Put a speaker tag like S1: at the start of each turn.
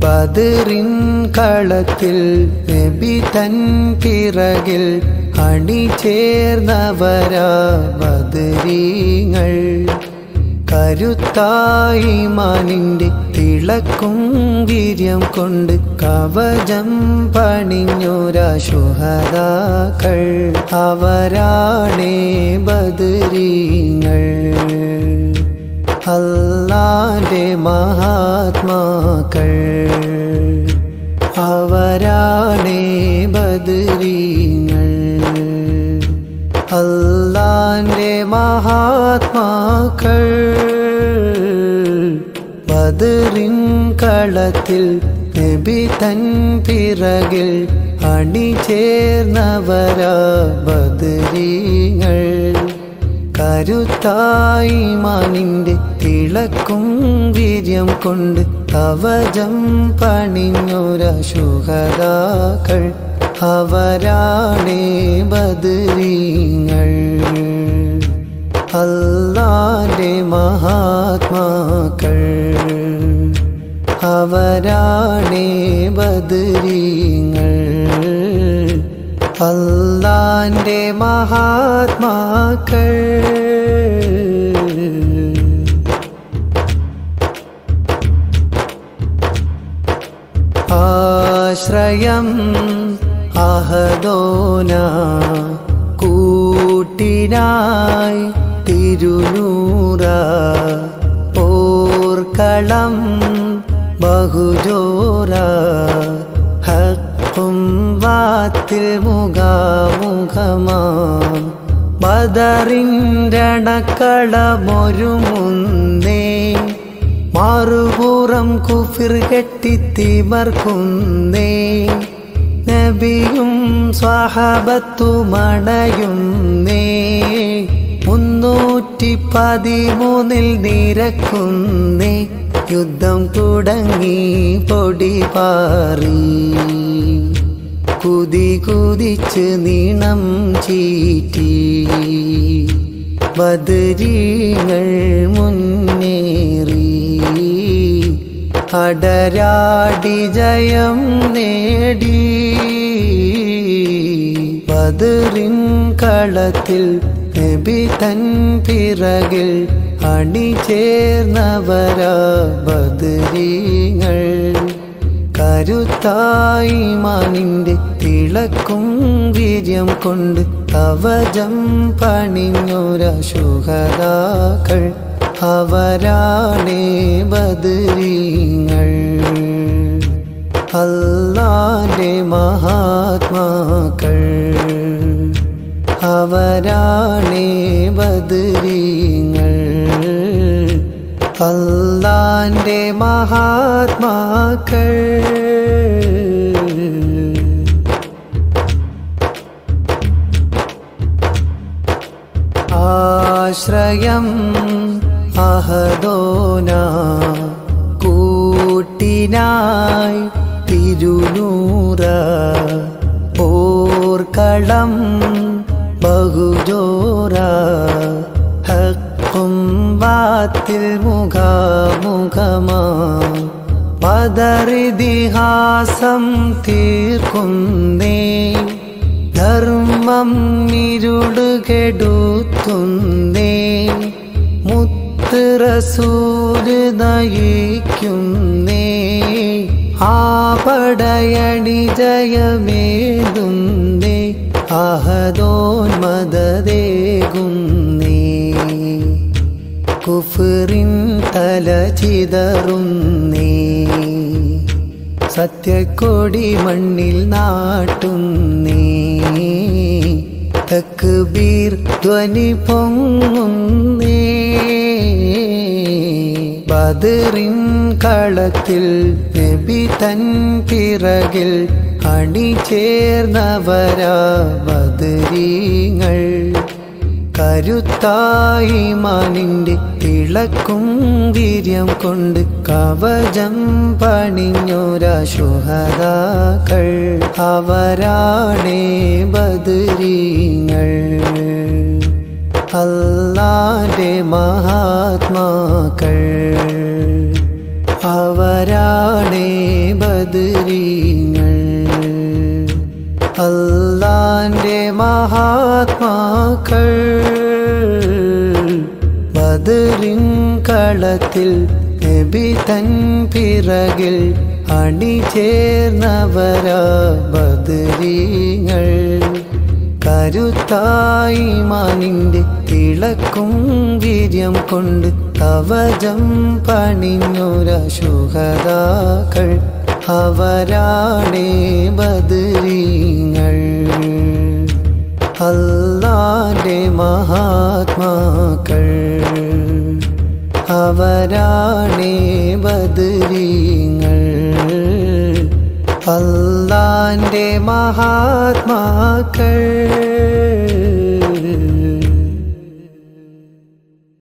S1: ബദറിൻ കളത്തിൽ നബി തൻ പിറകിൽ അണിചേർന്നവരാ ബദരീങ്ങൾ കരുത്തായി മാനിന്റെ തിളക്കും വീര്യം കൊണ്ട് കവചം പണിഞ്ഞൊരാ ശുഹതാക്കൾ അവരാണേ ബദരീങ്ങൾ അല്ലാന്റെ മഹാത്മാക്കൾ അവരാണേ ബദരീങ്ങൾ അല്ലാന്റെ മഹാത്മാക്കൾ ബദറിൻ കളത്തിൽ നബി തൻ പിറകിൽ അണിചേർന്നവരാ ബദരീങ്ങൾ കരുത്തായി മാനിന്റെ തിളക്കും വീര്യം കൊണ്ട് കവചം പണിഞ്ഞൊര ശുഹതാക്കൾ അവരാണേ ബദരീങ്ങൾ അല്ലാന്റെ മഹാത്മാക്കൾ അവരാണേ ബദരീങ്ങൾ അല്ലാന്റെ മഹാത്മാക്കൾ ആശ്രയം അഹദോന കൂട്ടിനായി തിരുനൂറ ഓർക്കളം ബഹുജോര ഹക്കും വാത്തിൽ മുഖാമുഖമാം ബദറിൻ്റണക്കളമൊരുമുന്നേ മാറുപുറം കുഫിർ കെട്ടിത്തിമർക്കുന്നേ നബിയും സ്വഹബത്തുമണയുന്നേ മുന്നൂറ്റി പതിമൂന്നിൽ നിരക്കുന്നേ യുദ്ധം തുടങ്ങി പൊടി പാറി കുതി കുതിച്ച് നീണം ചീറ്റി ബദരീങ്ങൾ മുന്നേറി അടരാടി ജയം നേടി ബദറിൻ കളത്തിൽ നബി തൻ പിറകിൽ അണിചേർന്നവരാ ബദരീങ്ങൾ കരുത്തായി മാനിന്റെ തിളക്കും വീര്യം കൊണ്ട് കവചം പണിഞ്ഞൊര ശുഹതാക്കൾ അവരാണേ ബദരീങ്ങൾ അല്ലാന്റെ മഹാത്മാക്കൾ അവരാണേ ബദരീങ്ങൾ അല്ലാന്റെ മഹാത്മാക്കൾ ആശ്രയം അഹദോന കൂട്ടിനായി തിരുനൂറ ഓർക്കളം ബഹുജോര ഹക്കും വാത്തിൽ മുഖാമുഖമാം പദറിതിഹാസം തീർക്കുന്നേ ധർമ്മം ഇരുളുകെടുത്തുന്നേ മുത്ത് റസൂല് നയിക്കുന്നേ ആ പടയണി ജയമേതുന്നേ അഹദോന്മതേകുന്നേ കുഫറിൻ തല ചിതറുന്നേ സത്യക്കൊടി മണ്ണിൽ നാട്ടുന്നേ തക്ബീർ ധ്വനി പൊങ്ങുന്നേ ബദറിൻ കളത്തിൽ നബി തൻ പിറകിൽ അണിചേർന്നവരാ ബദരീങ്ങൾ കരുത്തായി മാനിന്റെ തിളക്കും വീര്യം കൊണ്ട് കവചം പണിഞ്ഞൊരാ ശുഹതാക്കൾ അവരാണേ ബദരീങ്ങൾ അല്ലാന്റെ മഹാത്മാക്കൾ അവരാണേ ബദരീങ്ങൾ അല്ലാന്റെ മഹാത്മാക്കൾ ബദറിൻ കളത്തിൽ നബി തൻ പിറകിൽ അണിചേർന്നവരാ ബദരീങ്ങൾ കരുത്തായി മാനിന്റെ തിളക്കും വീര്യം കൊണ്ട് കവചം പണിഞ്ഞൊര ശുഹതാക്കൾ അവരാണേ ബദരീങ്ങൾ അല്ലാന്റെ മഹാത്മാക്കൾ അവരാണേ ബദരീങ്ങൾ അല്ലാന്റെ മഹാത്മാക്കൾ